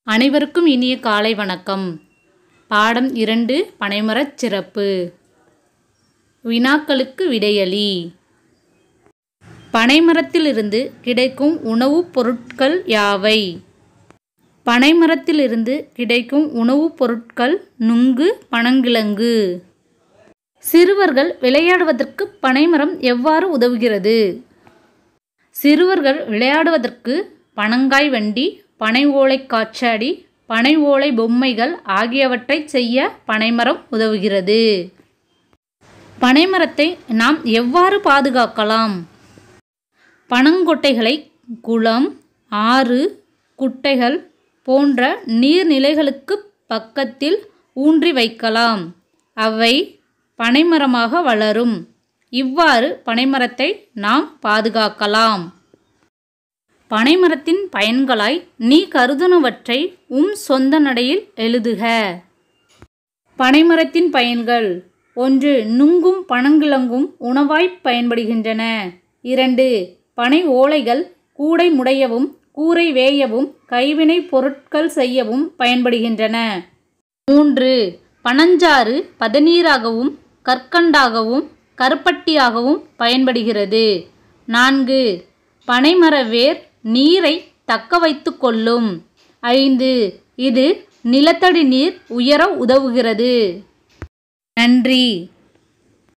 அனைவருக்கும் இனிய காலை வணக்கம் பாடம் இரண்டு பனைமரச் சிறப்பு வினாக்களுக்கு விடையளி பனைமரத்திலிருந்து கிடைக்கும் உணவுப் பொருட்கள் யாவை பனைமரத்திலிருந்து கிடைக்கும் உணவுப் பொருட்கள் நுங்கு பனங்கிழங்கு சிறுவர்கள் விளையாடுவதற்கு பனைமரம் எவ்வாறு உதவுகிறது சிறுவர்கள் விளையாடுவதற்கு பனங்காய் வண்டி பனை ஓலை காற்றாடி பனை ஓலை பொம்மைகள் ஆகியவற்றை செய்ய பனைமரம் உதவுகிறது பனைமரத்தை நாம் எவ்வாறு பாதுகாக்கலாம் பனங்கொட்டைகளை குளம் ஆறு குட்டைகள் போன்ற நீர்நிலைகளுக்கு பக்கத்தில் ஊன்றி வைக்கலாம் அவை பனைமரமாக வளரும் இவ்வாறு பனைமரத்தை நாம் பாதுகாக்கலாம் பனைமரத்தின் பயன்களாய் நீ கருதுனவற்றை உம் சொந்த நடையில் எழுதுக பனைமரத்தின் பயன்கள் ஒன்று நுங்கும் பனங்கிழங்கும் உணவாய்ப் பயன்படுகின்றன இரண்டு பனை ஓலைகள் கூடை முடையவும் கூரை வேயவும் கைவினைப் பொருட்கள் செய்யவும் பயன்படுகின்றன மூன்று பனஞ்சாறு பதநீராகவும் கற்கண்டாகவும் கருப்பட்டியாகவும் பயன்படுகிறது நான்கு பனைமர வேர் நீரை தக்க வைத்து கொள்ளும் ஐந்து இது நிலத்தடி நீர் உயர உதவுகிறது நன்றி